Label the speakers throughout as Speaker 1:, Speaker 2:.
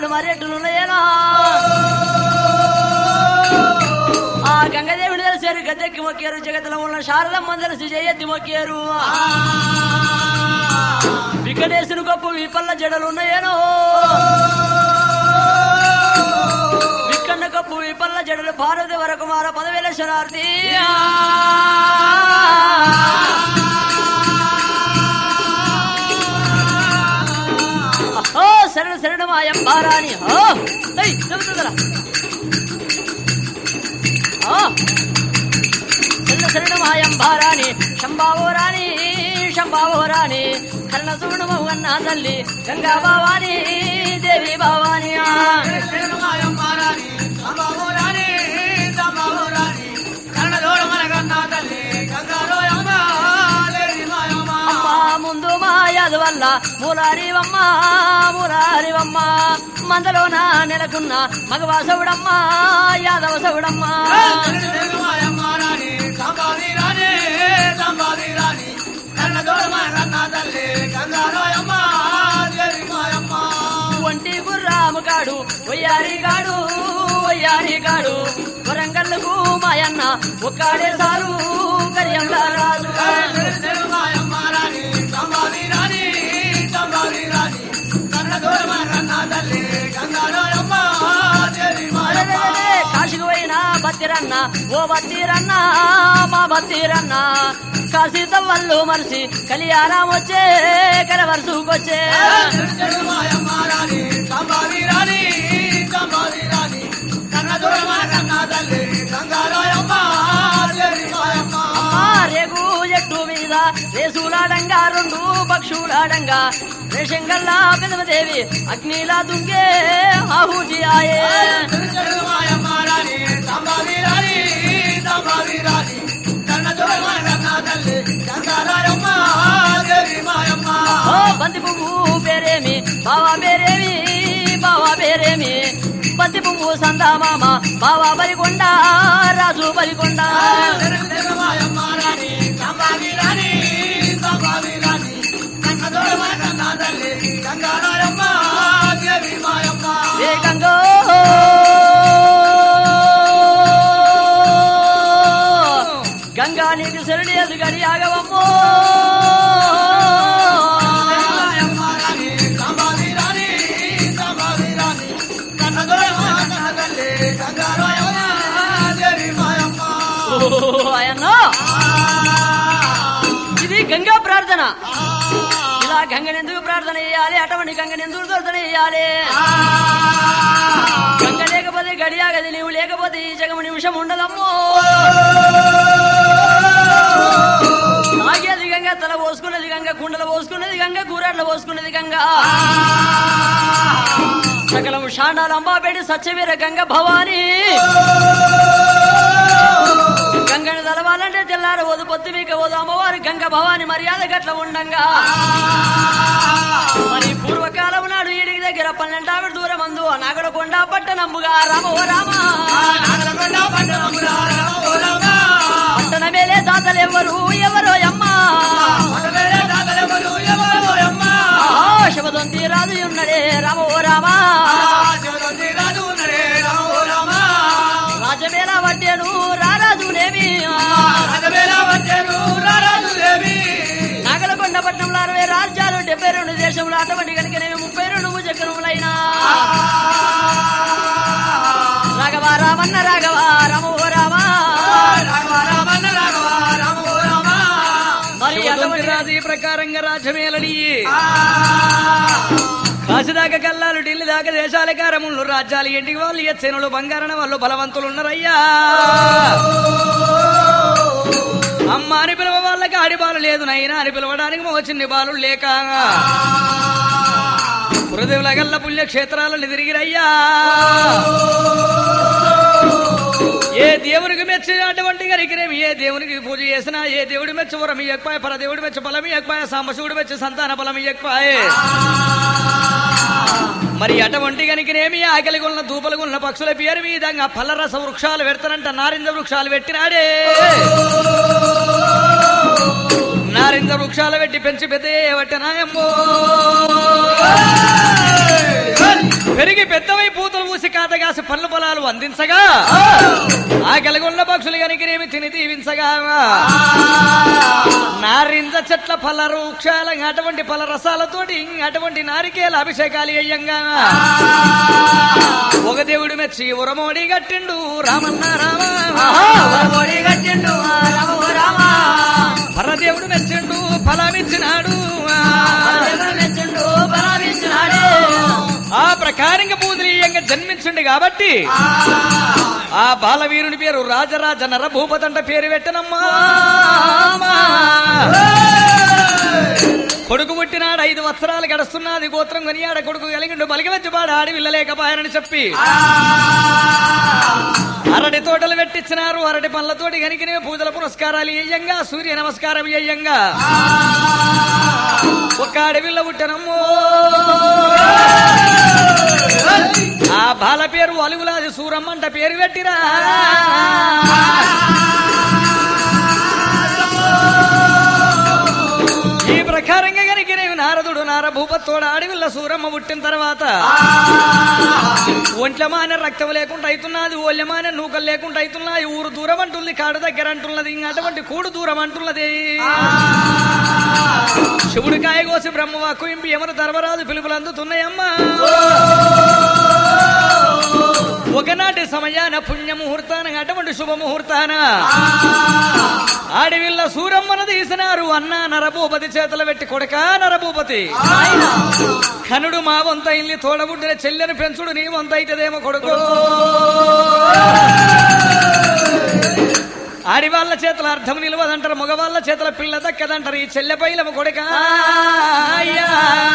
Speaker 1: నాడు మరెట్టులున్నాయేనా ఆ గంగదేవుడు తెలిసారు గద్దెక్కి మొక్కారు జగత్తులో ఉన్న శారదమ్మ తెలిసి జయెత్తి మొక్కారు వికటేశుని గొప్ప విపల్ల జడలు ఉన్నాయేనో వికన్న గొప్ప విపల్ల జడలు భారతి వరకు మార పదవేల శరార్థి ఓ శరణ శరణ మాయం భారాని ఓ దై చెబుతుందరా ఆ శరణ శరణ మాయం భారాని శంభావో రాణి శంభావో రాణి కర్ణ చూడము అన్న తల్లి గంగా భావాని దేవి భావాని ఆ. అమ్మ ముందు మా యాదవల్ల మూలారివమ్మ మూలారివమ్మ మందలోన నెలకున్న మగవాసవుడమ్మ యాదవసవుడమ్మ ఒంటి గుర్రాము కాడు వయ్యారి కాడు వయ్యారి కాడు వరంగల్లకు మాయన్న ఒక్కడే సారు కరియంలా రాజు అరెరెరెరె, కాశీకి పోయినా బత్తిరన్న ఓ బత్తిరన్న మా బత్తిరన్న కాశీ తవ్వళ్ళు మరిసి కలియారాం వచ్చే కరవరుసుకొచ్చే అమ్మా రేగు చెట్టు మీద రేసులాడంగా రెండు పక్షులాడంగా రేషంగల్లా పెదమదేవి అగ్నిలా దుంగే ఆహుతి ఆయే ఓ బంతి పువ్వు పేరేమి బావా పేరేమి బావా పేరేమి బంతి పువ్వు సందా మామ బావా బలికొండ రాజు బలికొండ ఏ గంగో గంగా నీకు శరణి గడి ఆగవమ్మో ఓ, ఆయన్న ఇది గంగా ప్రార్థన ఇలా గంగని ఎందుకు ప్రార్థన చేయాలి అటువంటి గంగని ఎందుకు ప్రార్థన చేయాలి గంగ లేకపోతే గడియాగది నీవు లేకపోతే ఈ జగము నిమిషం ఉండదమ్మో తాగేది గంగ తల పోసుకున్నది గంగ కుండలు పోసుకున్నది గంగ కూరాట్లు పోసుకున్నది గంగ సకలము షాండాలు అంబాపేటి సత్యవీర గంగ భవాని గంగని తలవాలంటే తెల్లారు వదు పొత్తు మీక వదు అమ్మవారి గంగ భవాని మర్యాద గట్ల ఉండంగా మరి పూర్వకాలం నాడు ఈడికి దగ్గర పన్నెండావిడ దూరం అందు నాగడ కొండ పట్టణముగా రామ ఓ రామ పట్టణ మేలే దాతలు ఎవరు ఎవరో అమ్మా ఆహా, శివదొంతి రాజు ఉన్నడే రామ ఓ రామ రాజమేళ వడ్డేను రారాజునేమి నాగలకొండ పట్టణంలో అరవై రాజ్యాలు డెబ్బై రెండు దేశంలో అటువంటి కనుకనేమి ముప్పై రెండు భుజకరములైనా రాఘవ రామన్న రాఘవ రామ ఓ రామ మరి అటువంటి
Speaker 2: రాజు ఈ ప్రకారంగా రాజ్యమేలని కాశీదాకా కల్లాలు ఢిల్లీ దాకా దేశాల కారములు రాజ్యాలు ఇంటికి వాళ్ళు ఎచ్చెనులు బంగారణ వాళ్ళు బలవంతులు ఉన్నారయ్యా అమ్మ అని పిలవ వాళ్ళకి ఆడిబాలు లేదు నైనా అని పిలవడానికి మా చిన్ని బాలు లేక పురదేవుల గల్ల పుణ్యక్షేత్రాలను తిరిగిరయ్యా ఏ దేవునికి మెచ్చి అటువంటి గరికిరేమి ఏ దేవునికి పూజ చేసినా ఏ దేవుడి మెచ్చి వరం ఎక్కువ పరదేవుడి మెచ్చి బలం ఎక్కువ సాంబశివుడి మెచ్చి సంతాన బలం ఎక్కువ మరి అటువంటి గనికినేమి ఆకలి కొన్న దూపలు కొన్న పక్షుల పేరు మీదంగా పల్లరస వృక్షాలు పెడతానంట నారింజ వృక్షాలు పెట్టినాడే నారింజ వృక్షాలు పెట్టి పెంచి పెద్ద పట్టినాయమ్మో పెరిగి పెద్దవై పూతలు పూసి కాతగాసి పళ్ళు పొలాలు అందించగా ఆ గలగొండ పక్షులు కనికిరేమి తిని దీవించగా నారింజ చెట్ల పళ్ళ వృక్షాల అటువంటి పళ్ళ రసాలతోటి అటువంటి నారికేల అభిషేకాలు అయ్యంగా ఒక దేవుడు మెచ్చి ఉరమోడి గట్టిండు రామన్న రామ
Speaker 1: వరమోడి కట్టిండు ఆ రామో రామ
Speaker 2: పరదేవుడు మెచ్చిండు ఫలమిచ్చినాడు
Speaker 1: పరదేవుడు మెచ్చిండు బలమిచ్చినాడు
Speaker 2: ఆ ప్రకారంగా పూజలీయంగా జన్మించిండు కాబట్టి ఆ బాలవీరుని పేరు రాజరాజ నరభూపతంట పేరు పెట్టనమ్మా కొడుకు పుట్టినాడు ఐదు వత్సరాలు గడుస్తున్నది గోత్రం కొనియాడ కొడుకు కలిగిండు బలికి వచ్చి పాడు ఆడి విల్లలేకపాయనని చెప్పి అరటి తోటలు పెట్టించినారు అరటి పళ్ళతోటి కనికినే పూజల పురస్కారాలు ఇయ్యంగా సూర్య నమస్కారం ఇయ్యంగా ఒక్క అడవిలో పుట్టనమ్మో ఆ బాల పేరు అలుగులాది సూరమ్మంట పేరు పెట్టిరా ఈ ప్రకారంగా కనికినేవి నారదుడు నారభూపత్తోడ అడవిలో సూరమ్మ పుట్టిన తర్వాత ఒంట్లమాన రక్తం లేకుండా అవుతున్నది ఓళ్ళమాన నూకలు లేకుండా అవుతున్నాయి ఊరు దూరం అంటుంది కాడు దగ్గర అంటున్నది ఇంక అటువంటి కూడు దూరం అంటున్నది శివుడు కాయ కోసి బ్రహ్మవాక్కు ఇంపి యమను ధర్మరాజు పిలుపులు అందుతున్నాయమ్మా ఒకనాటి సమయాన పుణ్యముహూర్తాన అటువంటి శుభముహూర్తాన ఆడివిల్ల సూరమ్మను తీసినారు అన్న నరభూపతి చేతులు పెట్టి కొడక నరభూపతి కనుడు మా వంత ఇల్లి తోడబుడ్డిన చెల్లెని పెంచుడు నీ వంత అయితేదేమో కొడుకు ఆడి వాళ్ళ చేతుల అర్థం నిలవదంటారు మగవాళ్ళ చేతుల పిల్ల దక్కదంటారు ఈ చెల్లె పైలము కొడుక అయ్యా.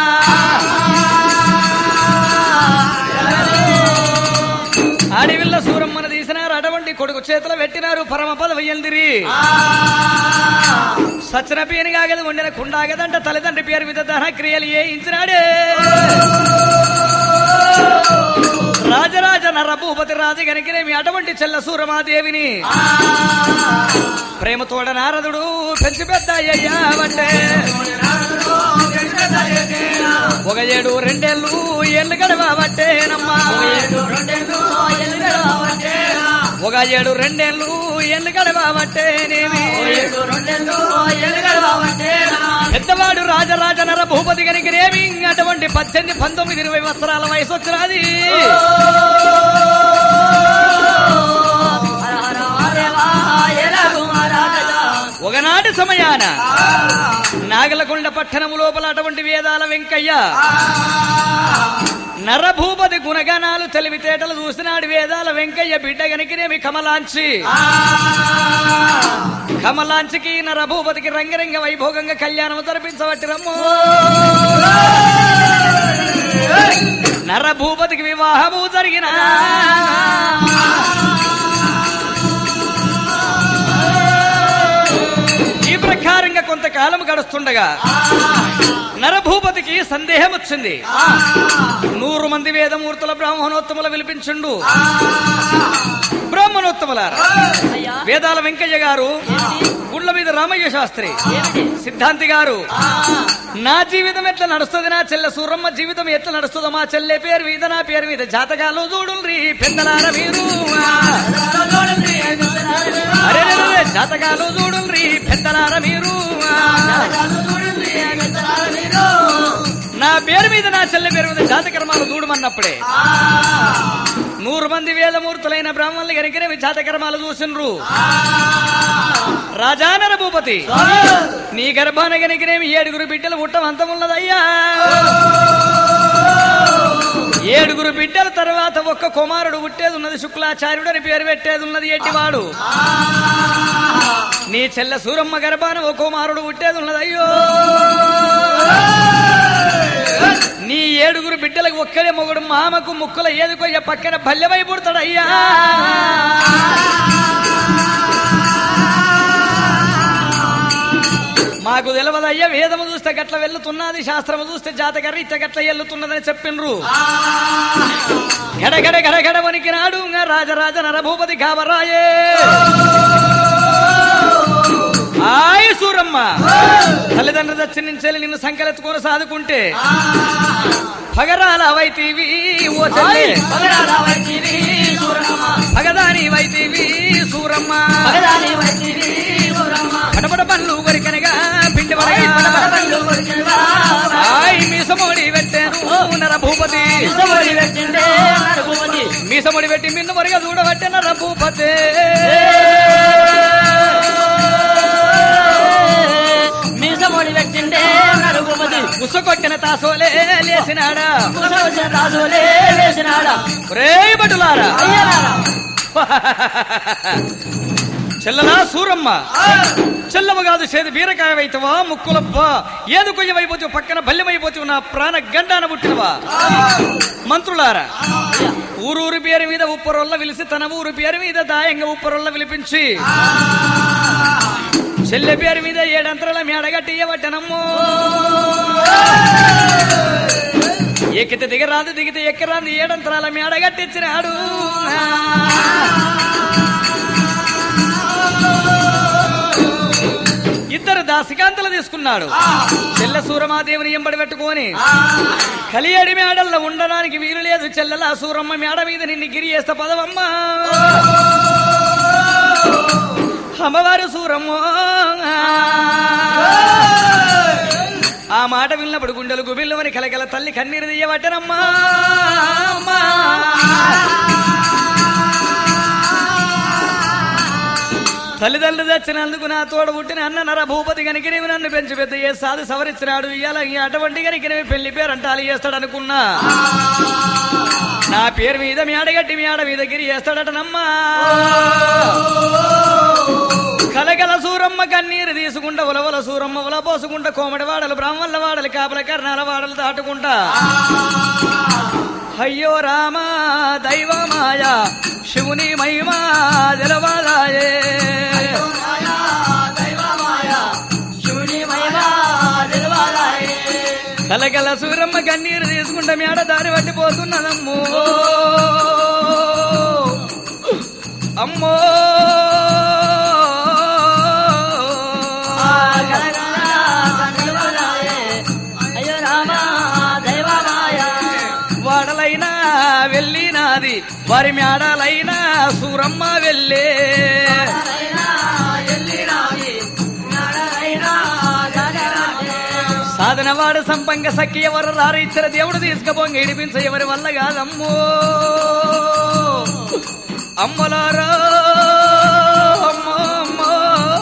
Speaker 2: ఆడివిల్ల సూరమ్మను తీసినారు అటువంటి కొడుకు చేతులు పెట్టినారు పరమ పదవి ఎందిరి సచిన పేరు కాగదు వండిన కుండాగదంట తల్లిదండ్రి పేరు మీద దహన క్రియలు చేయించినాడే రాజరాజ నరభూపతి రాజు గనికినేమి అటువంటి చెల్ల సూరమాదేవిని ప్రేమతోడ నారదుడు పెంచి పెద్ద అయ్యావంటే ఒక ఏడు రెండేళ్ళు ఏళ్ళు గడవబట్టేనమ్మా ఒక ఏడు రెండేళ్ళు ఏళ్ళు గడవబట్టేనేమి పెద్దవాడు రాజరాజ నర భూపతి గనికినేమి అటువంటి పద్దెనిమిది పంతొమ్మిది ఇరవై వస్త్రాల వయసు వచ్చినది ఒకనాటి సమయాన నాగలకొండ పట్టణము లోపల అటువంటి వేదాల వెంకయ్య నరభూపతి గుణగణాలు తెలివితేటలు చూసినాడు వేదాల వెంకయ్య బిడ్డ గనికినేమి కమలాంచి కమలాంచికి నరభూపతికి రంగరంగ వైభోగంగా కళ్యాణం జరిపించబట్టి రమ్ము నరభూపతికి వివాహము జరిగిన ఈ ప్రకారంగా కొంతకాలం గడుస్తుండగా నరభూపతికి సందేహం వచ్చింది నూరు మంది వేదమూర్తుల బ్రాహ్మణోత్తముల విలిపించుండు బ్రాహ్మణోత్తములారా
Speaker 1: అయ్యా
Speaker 2: వేదాల వెంకయ్య గారు గుండ్ల మీద రామయ్య శాస్త్రి
Speaker 1: ఏమిటి
Speaker 2: సిద్ధాంతి గారు నా జీవితం ఎట్లా నడుస్తుంది నా చెల్లె సూరమ్మ జీవితం ఎట్లా నడుస్తుందో మా చెల్లె పేరు మీద నా పేరు మీద జాతకాలు చూడుండ్రి పెద్దలార మీరు అరే రే, రే, జాతకాలు చూడుండ్రి పెద్దలార మీరు నా పేరు మీద నా చెల్లె పేరు మీద జాతకర్మాలు చూడమన్నప్పుడే నూరు మంది వేదమూర్తులైన బ్రాహ్మణులు గరికనే జాతకర్మాలు చూసిండ్రు రాజానర భూపతి నీ గర్భాన గనికినేమి ఏడుగురు బిడ్డలు పుట్టమంతమున్నదయ్యా ఏడుగురు బిడ్డల తర్వాత ఒక్క కుమారుడు పుట్టేది ఉన్నది శుక్లాచార్యుడు అని పేరు పెట్టేది ఉన్నది ఎట్టివాడు నీ చెల్ల సూరమ్మ గర్భాన ఓ కుమారుడు పుట్టేది ఉన్నది అయ్యో నీ ఏడుగురు బిడ్డలకు ఒక్కడే మొగుడు మామకు ముక్కుల ఏదుకొయ్య పక్కన భల్లెవై పుడతాడయ్యా మాకు తెలియదయ్యా వేదము చూస్తే గట్ల వెళ్తున్నది శాస్త్రము చూస్తే జాతక రీత్య గట్ల వెళ్తున్నదని చెప్పిండ్రు గడగడ గడగడ వణికినాడు ఇంకా రాజరాజ నరభూపతి కావరాయే ఆయ్ సూరమ్మ తల్లిదండ్రులు దచ్చి నుంచి నిన్ను సంకలెత్తుకొని సాదుకుంటే పగరాల వైతీవి ఓ చెల్లి
Speaker 1: పగడాల వైతివి సూరమ్మ
Speaker 2: పగదాని వైతీవి సూరమ్మ
Speaker 1: పగడాని వైతివి సూరమ్మ
Speaker 2: కడపడ పనులు కొరికనగా పిండి
Speaker 1: పడబడ
Speaker 2: వరగా
Speaker 1: బండ్లు కొరికినవా.
Speaker 2: ఆయ్ మీసమోడి పెట్టాను నర భూపతి
Speaker 1: ఇసబడి పెట్టిండే నరభూపతి.
Speaker 2: మీసముడి పెట్టి మిన్ను వరగా చూడబట్టే నర భూపతి
Speaker 1: మీసమొడి పెట్టిండే నరభూపతి.
Speaker 2: ఉసుకొట్టిన తాసోలే లేచినాడా
Speaker 1: కుసవసిన రాజులే వేసినాడా.
Speaker 2: రే బటులారా
Speaker 1: అయ్యలారా.
Speaker 2: చెల్లలా సూరమ్మ చెల్లవ కాదు చేతి బీరకాయ వైతవా ముక్కులప్ప ఏదు కొయ్యవైపోతు పక్కన బల్యమైపోతు నా ప్రాణ గండాన పుట్టినవా మంత్రులారా ఊరూరి పేరు మీద ఉప్పరొల్ల విలిసి తన ఊరు పేరు మీద దాయంగా ఉప్పరొల్ల విలిపించి చెల్లె పేరు మీద ఏడంతరాల మేడగట్టి ఇవ్వటనమ్మో ఎక్కితే దిగరాదు దిగితే ఎక్కరాదు ఏడంతరాల మేడగట్టించినాడు ఇద్దరు దాసికాంతలు తీసుకున్నాడు చెల్ల సూరమాదేవిని ఎంబడి పెట్టుకొని కలియడి మేడల్లో ఉండడానికి వీలు లేదు చెల్లెల సూరమ్మ మేడ మీద నిన్ను గిరి చేస్తా పదవమ్మ అమ్మవారు సూరమ్మ ఆ మాట విన్నప్పుడు గుండెలు గుబిల్లువని కలకల తల్లి కన్నీరు తీయబట్టనమ్మా అమ్మా. తల్లిదండ్రులు తెచ్చినందుకు నా తోడ పుట్టిన అన్న నర భూపతి కనికినేవి నన్ను పెంచి పెద్ద ఏ సాధు సవరించినాడు ఇవాళ ఈ అటువంటి కనికినేవి పెళ్లి పేరు అంటాలి చేస్తాడు అనుకున్నా నా పేరు మీద మీ అడగట్టి మీ ఆడ మీద గిరి చేస్తాడటనమ్మా కలకల సూరమ్మ కన్నీరు తీసుకుంటా ఉలవల సూరమ్మ ఉల పోసుకుంటా కోమడి వాడలు బ్రాహ్మణుల వాడలు కాపల కర్ణాల వాడలు దాటుకుంటా అయ్యో రామా దైవమాయ శివుని మహిమా జలవాదాయే
Speaker 1: శివుని మహిమా తెలవాలాయే.
Speaker 2: కలకల సూరమ్మ కన్నీరు తీసుకుంటా మేడ దారి పట్టిపోతున్నదమ్మో అమ్మో
Speaker 1: అయ్యో రామా దైవమాయ
Speaker 2: వాడలైనా వెళ్ళినాది వారి మేడలైనా సూరమ్మ వెళ్ళే సాధన వాడు సంపంగ సఖి ఎవరు రారు ఇచ్చిన దేవుడు తీసుకపోంగ ఇడిపించ ఎవరి వల్ల కాదమ్మో అమ్మలారా అమ్మో అమ్మో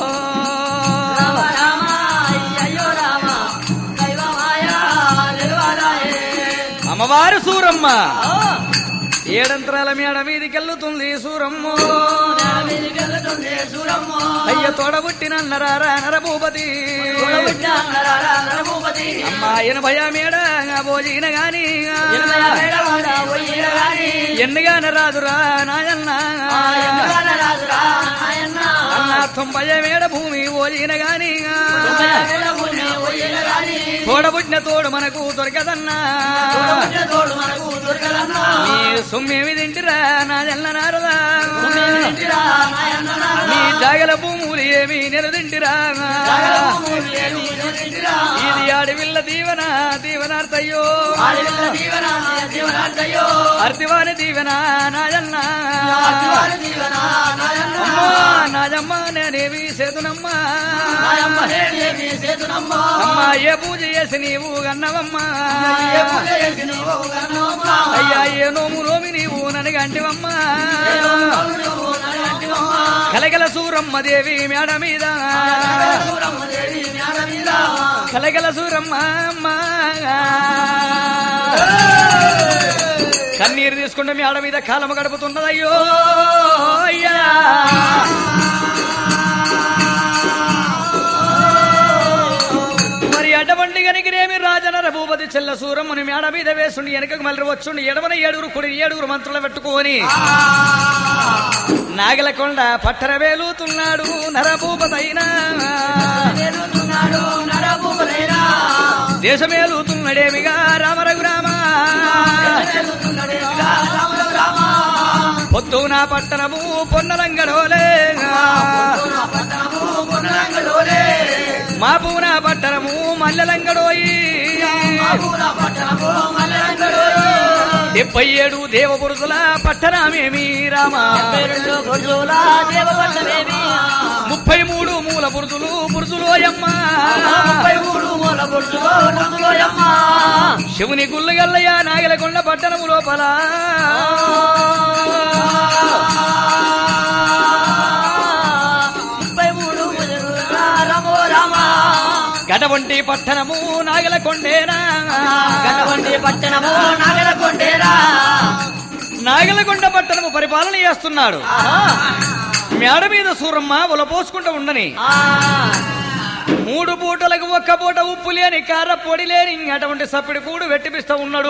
Speaker 2: అమ్మవారు సూరమ్మ ఏడంతరాల మేడ మీదికెళ్ళుతుంది సూరమ్మ అయ్య తోడబుట్టిన నరారా నరభూపతి అమ్మాయన భయ మేడ భోజీన గాని ఎన్నుగాన రాదురా నాయన్న అన్న తొంభయ మేడ భూమి ఓజీన గాని తోడబుట్టిన తోడు మనకు దొరకదన్నా నీ సొమ్మేమి తింటిరా నాయన్న నారదా నీ జాగల భూములు ఏమి నిలదింటిరా ఇది ఆడవిల్ల దీవన దీవనార్థయ్యో అర్తివాని దీవెన నాయన్న అమ్మా నాయమ్మ నేనేమి సేతునమ్మా అమ్మా ఏ పూజ చేసి నీవు గన్నవమ్మా అయ్యా ఏ నోము నోమి నీవు ననగంటివమ్మా కలగల సూరమ్మ దేవి మేడ మీద కలగల సూరమ్మ అమ్మ. కన్నీరు తీసుకుంటే మేడ మీద కాలము గడుపుతున్నదయ్యో అయ్యా మరి అటువంటి గనికినేమి రాజనర భూపతి చెల్ల సూరమ్మని మేడ మీద వేసుండి వెనకకు మళ్ళీ వచ్చుండి ఎడమన ఏడుగురు కుడి ఏడుగురు మంత్రులు పెట్టుకొని నాగలకొండ పట్టర వేలుతున్నాడు నరభూపతైనా దేశమేలుతున్నడేమిగా రామరఘురామ పొద్దున పట్టణము పొన్నలంగడోలే
Speaker 3: మన్నరంగలోనే
Speaker 2: మా పూన పట్టణము మల్లెలంగడోయి
Speaker 3: మాపూర పట్టణము మన్నరంగలోనే
Speaker 2: డెబ్బై ఏడు దేవపురుషుల పట్టణమేమి రామా
Speaker 1: రెండు గుర్జుల దేవపట్టమేమి
Speaker 2: ముప్పై మూడు మూల పురుషులు పురుషులోయమ్మ
Speaker 1: ముప్పై మూడు మూల గుర్జులో గుర్జులోయమ్మ
Speaker 2: శివుని గుల్లగల్లయ్య నాగలకొండ పట్టణము లోపల
Speaker 1: ముప్పై మూడు గుర్జుల రమో రామ
Speaker 2: గడవంటి పట్టణము నాగలకొండేనా
Speaker 1: గడవండి పట్టణము నాగల కొండేరా
Speaker 2: నాగలకొండ పట్టణము పరిపాలన చేస్తున్నాడు మేడ మీద సూరమ్మ ఉలపోసుకుంటూ ఉండని మూడు పూటలకు ఒక్క పూట ఉప్పు లేని కార పొడి లేని అటువంటి సప్పిడి కూడు వెట్టిపిస్తూ ఉన్నాడు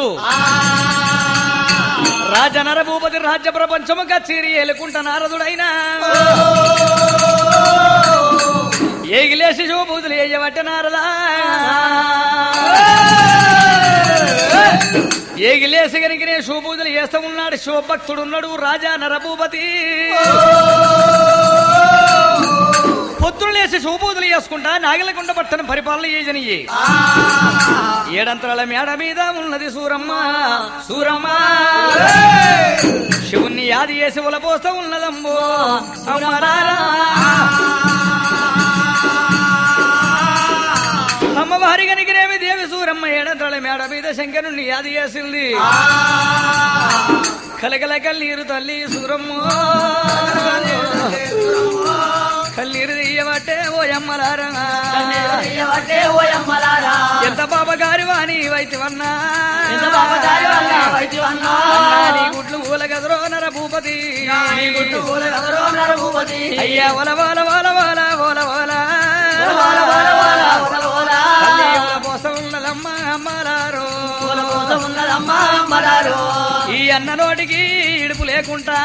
Speaker 2: రాజ నరభూపతి రాజ్య ప్రపంచము కచేరి ఏలుకుంట నారదుడైనా ఏగిలేసి శివభూతులు ఏయబట్ట నారదా ఏగిలేసి గనికి నేను శివపూజలు చేస్తూ ఉన్నాడు శివభక్తుడు ఉన్నాడు రాజా నరభూపతి పొద్దున లేసి శివపూజలు చేసుకుంటా నాగలకొండ పట్టణం పరిపాలన చేయజనియ్యి ఏడంతరాల మేడ మీద ఉన్నది సూరమ్మ సూరమ్మ శివుణ్ణి యాది చేసి ఉలపోస్తా ఉన్నదమ్మో అమ్మరారా అమ్మవారి గనికినేమి దేవి సూరమ్మ ఏడంతరాల మేడ మీద శంకరుణ్ణి యాది చేసింది కలకల కన్నీరు తల్లి సూరమ్మ కన్నీరు తీయబట్టే ఓ అమ్మలారా
Speaker 1: అయ్యవట్టే ఓయమ్మలారా
Speaker 2: ఎంత బాబ గారి వాణి వైద్యవన్నా
Speaker 1: ఎంత బాబగారి వల్ల వైద్యవన్నా
Speaker 2: నీ గుడ్లు ఊల గదరో నర భూపతి
Speaker 1: నీ గుట్టు పూల గదరో నరభూపతి
Speaker 2: అయ్యా ఒల ఓల ఓల ఓల ఓల ఓల
Speaker 1: ఓల ఓల ఓల ఓల ఓల
Speaker 2: తల్లి ఒల పోస ఉన్నదమ్మ అమ్మలారో
Speaker 1: పూల కోసం ఉన్నదమ్మా అమ్మలారు
Speaker 2: ఈ అన్న నోటికి ఇడుపు లేకుండా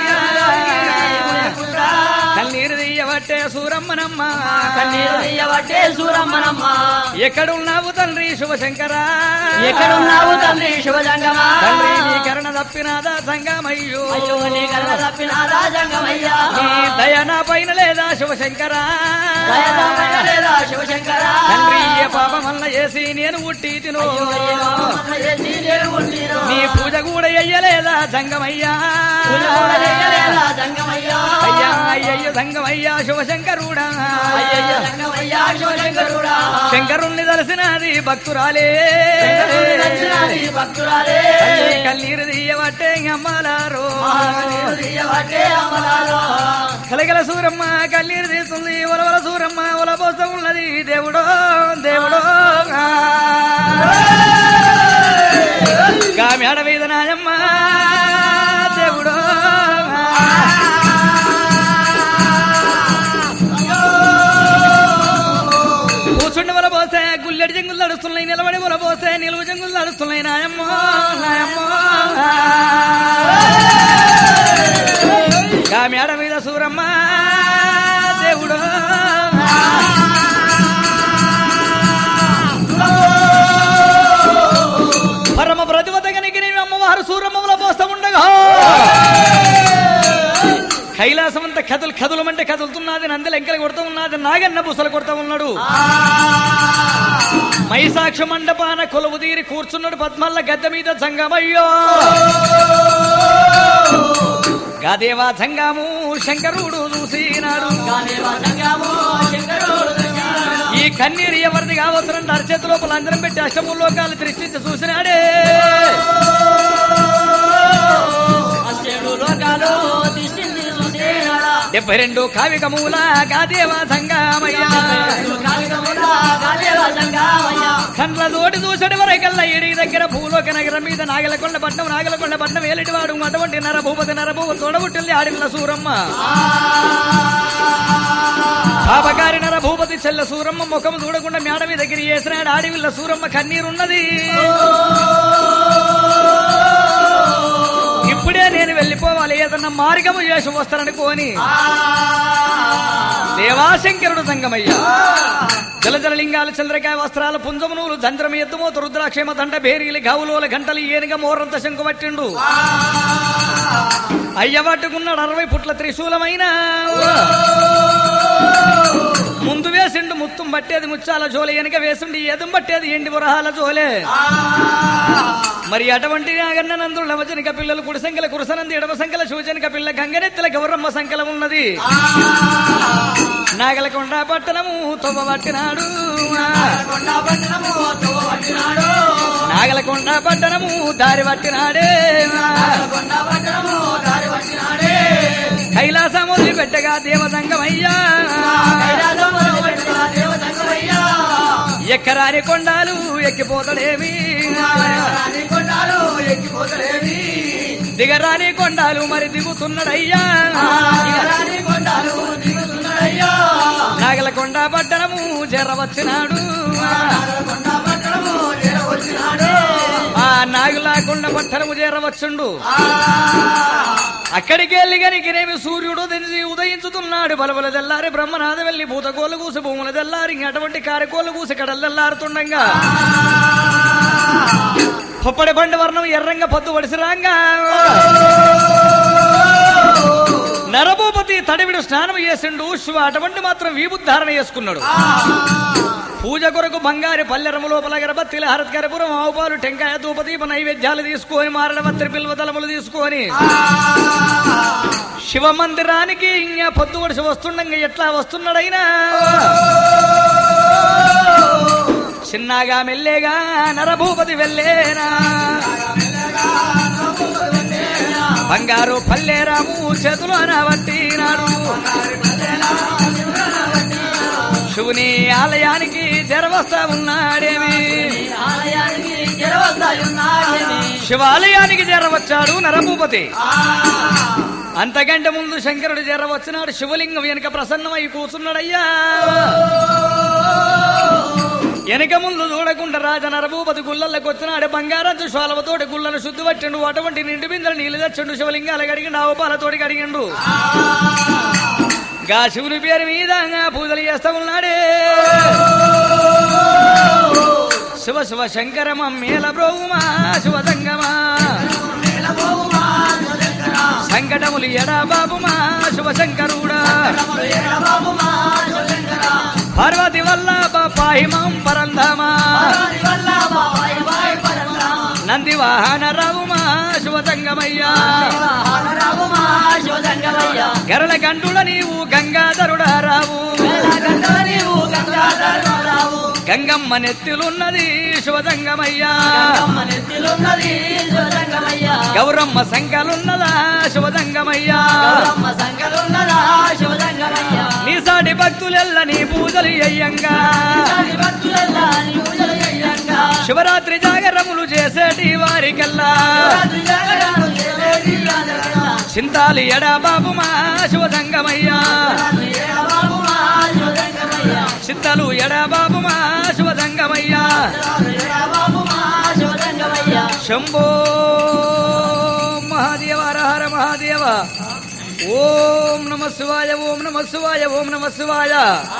Speaker 2: కన్నీరు తీయబట్టే సూరమ్మనమ్మ
Speaker 1: కన్నీరు తీయబట్టే సూరమ్మనమ్మ
Speaker 2: ఎక్కడున్నావు తండ్రి శుభశంకరా
Speaker 1: ఎక్కడున్నావు తండ్రి శుభజంగమా
Speaker 2: తండ్రి నీ కరణ తప్పినాదా సంగమయ్యో
Speaker 1: అయ్యో నీ కళ్ళ తప్పిన రాజంగమయ్యా
Speaker 2: నీ దయ నా పైన లేదా శివశంకరా
Speaker 1: దయదామైన లేదా శివశంకర
Speaker 2: తండ్రి ఏ పాపం వల్ల చేసి నేను ఉట్టి తిను
Speaker 1: చేసి నేను ఉండిను.
Speaker 2: నీ పూజ కూడా చెయ్యలేదా సంగమయ్యా
Speaker 1: పూజ కూడా చేయలేదా జంగమయ్యా
Speaker 2: అయ్యా అయ్యయ్య సంగమయ్యా శివశంకరుడా
Speaker 1: అయ్యయ్య జంగమయ్యా శివశంకరుడా
Speaker 2: శంకరుణ్ణి దర్శనాది భక్తురాలే
Speaker 1: దర్శనాది భక్తురాలే
Speaker 2: తల్లి కన్నీరు తీయబట్టే అమ్మలారో
Speaker 1: కన్నీరు తీయబట్టే అమలాలో
Speaker 2: కలగల సూరమ్మ కన్నీరు తీస్తుంది ఒలవల సూరమ్మ ఒలపోస ఉన్నది దేవుడో దేవుడో గా మేడ మీద నాయమ్మ దేవుడో కూర్చుండి వల పోస్తే గుల్లెడి జంగులు నడుస్తున్నాయి నిలబడి వల పోస్తే నిలువు జంగులు నడుస్తున్నాయి నాయమ్మ నాయమ్మ గా మేడ మీద సూరమ్మ దేవుడు పరమ ప్రతివతగనికి నీవు అమ్మవారు సూరమ్మల పోస్తా ఉండగా కైలాసం అంతా కథలు కథలమంటే కదులుతున్నది నంది లెంకలు కొడుతూ ఉన్నది నాగన్న బుసలు కొడుతూ ఉన్నాడు మైసాక్ష మండపాన కొలువు తీరి కూర్చున్నాడు పద్మల్ల గద్దె మీద జంగమయ్యో గాదేవా జంగాము శంకరుడు చూసినాడు
Speaker 1: కాదేవా జంగము శంకరుడు దర్శనాడు.
Speaker 2: ఈ కన్నీరు ఎవరిది కావచ్చునంటే అరచేతి లోపల అందరం పెట్టి అష్టములోకాలు దృష్టించి చూసినాడే
Speaker 1: అష్టేడు లోకాలు దిష్టింది చూసేనాడా
Speaker 2: డెబ్బై రెండు కావికమూల గాదేవా సంగామయ్య
Speaker 1: కాలికముడా కాదేవా జంగమయ్యా
Speaker 2: కండ్ల తోటి చూసడి వరకల్లా ఏడి దగ్గర భూలోక నగరం మీద నాగలకొండ పట్నం నాగలకొండ పట్నం ఏలిటివాడు అటువంటి నరభూపతి నరభూప తోడబుట్టింది ఆడిల్ల సూరమ్మ పాపగారి నరభూపతి చెల్ల సూరమ్మ ముఖం చూడకుండా మేడ మీద గిరి వేసినాడు ఆడివిల్ల సూరమ్మ కన్నీరున్నది ఇప్పుడే నేను వెళ్ళిపోవాలి ఏదన్నా మార్గము చేసి వస్తాననుకోని దేవాశంకరుడు సంగమయ్య జలజల లింగాలు చంద్రకాయ వస్త్రాల పుంజమునులు దంత్రం ఎద్దుమోత రుద్రాక్షేమ దండ భేరీలు గౌలుల గంటలు ఏనుగ మోరంత శంకు పట్టిండు అయ్య పట్టుకున్నాడు అరవై పుట్ల త్రిశూలమైన ముందు వేసిండు ముత్తం పట్టేది ముచ్చాల జోలే వెనక వేసిండు ఎదుం పట్టేది ఎండి వరహాల జోలే మరి అటువంటి నాగన్న నందుడు నవజనిక పిల్లలు కుడి సంఖ్యల కురసనంది ఎడమ సంఖ్యల సూచనిక పిల్ల గంగనెత్తల గౌరమ్మ సంఖ్యల ఉన్నది నాగలకొండ పట్టణము తొవ్వ పట్టినాడు
Speaker 3: కొండ పట్టణము తోవ పట్టినాడు
Speaker 2: నాగలకొండ పట్టణము దారి పట్టినాడే
Speaker 3: కొండ పట్టణము దారి పట్టినాడే
Speaker 2: కైలాసం వదిలిపెట్టగా దేవదంగమయ్యా
Speaker 3: కైలాసములో పెట్టిన దేవతంగమయ్యా
Speaker 2: ఎక్కరాని కొండాలు ఎక్కిపోతాడేమి
Speaker 3: రాని కొండాలు ఎక్కిపోతలేవి
Speaker 2: దిగరాని కొండాలు మరి దిగుతున్నాడయ్యా
Speaker 3: రాని కొండాలు దిగుతున్నాడయ్యా
Speaker 2: నాగలకొండ పట్టణము జరవచ్చినాడు
Speaker 3: కొండ పట్టణము చేరవచ్చినాడు
Speaker 2: ఆ నాగులాకొండ పట్టణము చేరవచ్చుండు
Speaker 3: ఆ
Speaker 2: అక్కడికి వెళ్ళి గనికినేమి సూర్యుడు ఉదయించి ఉదయించుతున్నాడు బలబల తెల్లారి బ్రహ్మనాథ వెళ్ళి భూతకోళ్ళు కూసి భూముల తెల్లారి ఇంక అటువంటి కారకోళ్ళు కూసి కడలు తెల్లారుతుండగా పొప్పడి బండి వర్ణం ఎర్రంగా పొద్దు వడిసిరాంగా నరభూపతి తడివిడు స్నానం చేసిండు శివ అటువంటి మాత్రం వీబుద్ధారణ చేసుకున్నాడు పూజ కొరకు బంగారు పల్లెరము లోపల గరబత్తిల హరత్కరపురం ఆవుపాలు టెంకాయ ధూపదీప నైవేద్యాలు తీసుకొని మారడవత్రి పిల్వ తలములు తీసుకొని శివ మందిరానికి ఇంకా పొద్దు వడిసి వస్తుండగా ఎట్లా వస్తున్నాడైనా చిన్నగా మెల్లేగా నరభూపతి వెళ్ళేనా బంగారు పల్లెరాము చేతులు అనబట్టినాడు శివుని ఆలయానికి జరవస్తా ఉన్నాడేమి
Speaker 3: ఆలయానికి జరవస్తాయున్నాడని
Speaker 2: శివాలయానికి చేరవచ్చాడు నరభూపతి అంతకంటే ముందు శంకరుడు చేరవచ్చినాడు శివలింగం వెనుక ప్రసన్నమై కూర్చున్నాడయ్యా వెనక ముందు చూడకుండా రాజ నరభూపతి గుళ్ళల్లోకి వచ్చినాడు బంగారం శోలవతోటి గుళ్ళను శుద్ధి పట్టిండు అటువంటి నిండు బిందెలు నీళ్ళు తెచ్చిండు శివలింగాలు కడిగిండు ఆవుపాలతోటి కడిగిండు గా శివుని పేరు మీద పూజలు చేస్తా ఉన్నాడే శివ శివ శంకరమ మేల బ్రోగుమా శివ సంగమా
Speaker 3: నెలబోమా శివశంకర
Speaker 2: సంకటములు ఎడా బాబుమా శివ శంకరుడా
Speaker 3: రమణ ఎడబాబుమా శివశంకర
Speaker 2: పార్వతి వల్ల పాహిమం పరంధామా
Speaker 3: పార్వతి వల్ల బాబాయ్ బాయ్ పరంగా
Speaker 2: నంది వాహన రావుమా శివ సంగమయ్యా
Speaker 3: రామరామా శివశంకరయ్య
Speaker 2: గరళ కంఠుడ నీవు గంగాధరుడా రావు
Speaker 3: గంగా నీవు గంగాధరరావు
Speaker 2: గంగమ్మ నెత్తిలున్నది శివదంగమయ్యా
Speaker 3: గంగమ్మ నెత్తిలున్నది శివశంకరయ్య
Speaker 2: గౌరమ్మ సంకలున్నదా శివదంగమయ్యా
Speaker 3: గౌరమ్మ సంకలున్నదా శివశంకరయ్య
Speaker 2: నీ సాటి భక్తులెల్ల నీ పూజలు అయ్యంగా
Speaker 3: దాని భక్తులెల్లా నీ పూజలు చెయ్యంగా
Speaker 2: శివరాత్రి జాగరములు చేసేటి వారికల్లా
Speaker 3: రాత్రి జాగరణలు చేసేటి రాజకన్నా.
Speaker 2: చింతాలి ఎడా బాబుమా శివదంగమయ్యా
Speaker 3: రాత్రి ఏడబాబుమా శివశంకరయ్య
Speaker 2: చింతలు ఎడా బాబుమా శివదంగమయ్యా
Speaker 3: రాత్రి ఏడబాబుమా శివశంకరయ్య
Speaker 2: శంభో మహాదేవ హర మహాదేవ ఓం నమ శివాయ ఓం నమ శివాయ ఓం నమ శివాయ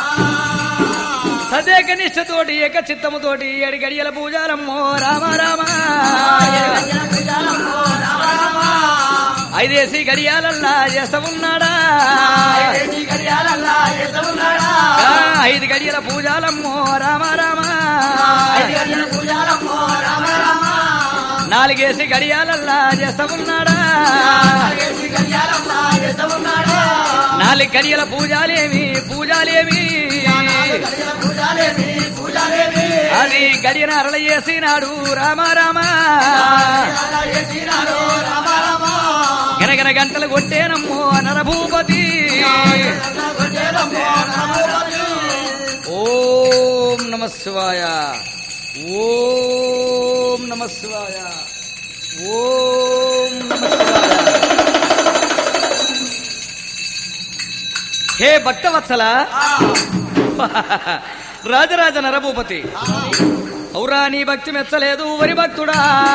Speaker 2: సదేక నిష్ఠతోటి ఏక చిత్తముతోటి ఏడు గడియల పూజారమ్మో రామ రామ
Speaker 3: గంజల పూజలమ్మో రామ రామ.
Speaker 2: ఐదేసి గడియాలల్లా చేస్తా ఉన్నాడా
Speaker 3: ఐదేసి గడియాలల్లా చేస్తున్నాడా?
Speaker 2: ఆ, ఐదు గడియల పూజాలమ్మో రామ రామ
Speaker 3: ఐదు గడియల పూజలమ్మో రామ రామ.
Speaker 2: నాలుగేసి గడియాలల్లా చేస్తా ఉన్నాడా
Speaker 3: ఐదేసి గడియాలల్లా చేస్తున్నాడా?
Speaker 2: నాలుగు గడియల పూజాలేమి పూజాలేమి
Speaker 3: గడియల పూజలేమి, పూజలేమి.
Speaker 2: అది గడియన అరళ చేసినాడు రామ రామ
Speaker 3: అలా చేసినాడు రామ రామ.
Speaker 2: గనగన గంటలు కొట్టేనమ్మో నరభూపతి
Speaker 3: కొట్టేదమ్మో రామ రామ.
Speaker 2: ఓం నమ శివాయ ఓం నమ శివాయ ఓం నమ శివాయ హే భక్తవత్సల రాజరాజ నరభూపతి ఔరా నీ భక్తి మెచ్చలేదు వరి భక్తుడా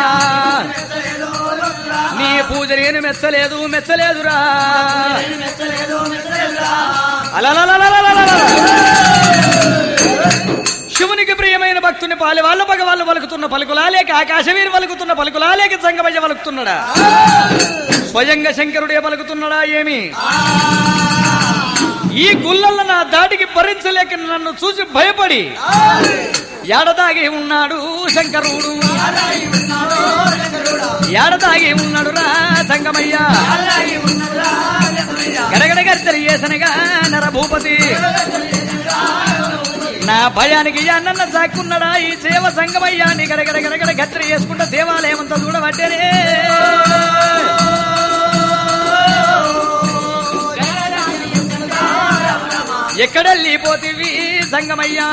Speaker 2: నీ పూజ నేను మెచ్చలేదు మెచ్చలేదురా
Speaker 3: మెచ్చలేదు, మెచ్చలేదురా.
Speaker 2: అలలలలలలలల. శివునికి ప్రియమైన భక్తుని పాలి వాళ్ళ పగ వాళ్ళు పలుకుతున్న పలుకులా లేక ఆకాశవీరు పలుకుతున్న పలుకులా లేక సంగమయ్య పలుకుతున్నాడా స్వయంగా శంకరుడే పలుకుతున్నాడా ఏమి ఈ గుల్లల నా దాటికి భరించలేక నన్ను చూసి భయపడి ఏడదాగి ఉన్నాడు శంకరుడు ఏడదాగి ఉన్నాడు రా సంగమయ్య గడగడ గద్దరి చేసనగా నరభూపతి నా భయానికి అన్న సాక్కున్నాడా ఈ సేవ సంగమయ్యా నీ గడగడ గడగడ గద్దరి చేసుకుంటా దేవాలయం అంతా చూడబట్టేనే ఎక్కడెళ్ళిపోతివి సంగమయ్యా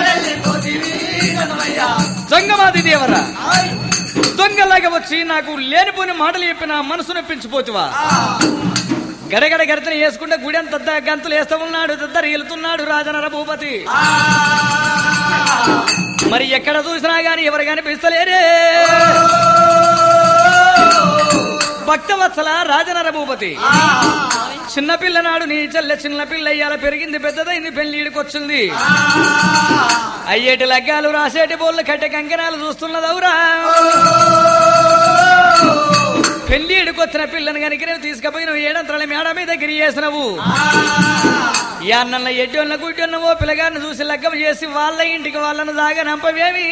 Speaker 2: సంగమాది దేవరా దొంగలాగా వచ్చి నాకు లేనిపోని మాటలు చెప్పి నా మనసు నొప్పించిపోతువా గడగడ గడతని వేసుకుంటే గుడి అంత గంతులు వేస్తూ ఉన్నాడు దద్దరు వెళ్తున్నాడు రాజనర భూపతి మరి ఎక్కడ చూసినా గాని ఎవరు కనిపిస్తలేరే భక్తవత్సల రాజనర భూపతి చిన్నపిల్ల నాడు నీ చెల్లె చిన్న పిల్ల అయ్యాల పెరిగింది పెద్దదైంది పెళ్లిడికొచ్చింది అయ్యేటి లగ్గాలు రాసేటి బోళ్ళు కట్టె కంకణాలు చూస్తున్నదవురా పెళ్లిడికి వచ్చిన పిల్లని కనుక నువ్వు తీసుకుపోయిన ఏడంతరాల మేడ మీద గిరి చేసినవు ఈ అన్నల ఎడ్డోళ్ళ గుడ్డోన్నవో పిల్లగాన్ని చూసి లగ్గం చేసి వాళ్ళ ఇంటికి వాళ్ళను దాగా నంపవేమి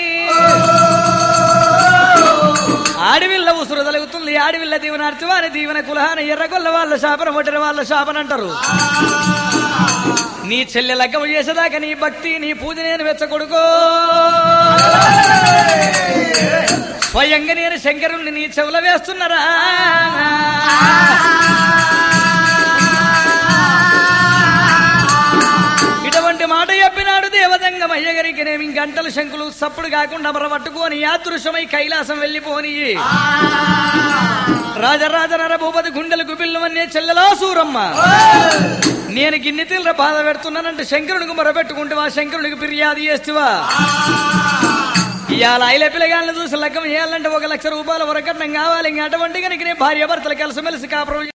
Speaker 2: ఆడివిల్ల ఉసురు తలుగుతుంది ఆడివిల్ల దీవెన అర్థవాని దీవెన కులహాన ఎర్రగొల్ల వాళ్ళ శాపన ఒట్టరి వాళ్ళ శాపన అంటారు నీ చెల్లె లగ్గం చేసేదాకా నీ భక్తి నీ పూజ నేను వెచ్చకొడుకో స్వయంగా నేను శంకరుణ్ణి నీ చెవుల వేస్తున్నారా ఇటువంటి మాట చెప్పినాడు దేవదంగం అయ్యగారికి నేను గంటలు శంకులు సప్పుడు కాకుండా పట్టుకొని యాదృశ్యమై కైలాసం వెళ్ళిపోని రాజరాజ నరభూపతి గుండెలు గుబిల్లమనే చెల్లెలా సూరమ్మ నేను గిన్నె తీవ్ర బాధ పెడుతున్నానంటే శంకరునికి మొరపెట్టుకుంటావా శంకరునికి ఫిర్యాదు చేస్తువా ఇవాళ ఐల పిల్లగాళ్ళని చూసి లగ్గం చేయాలంటే ఒక లక్ష రూపాయల వరకట్నం కావాలి ఇంకా అటువంటి కనుక భార్య భర్తలు కలిసిమెలిసి కాపురం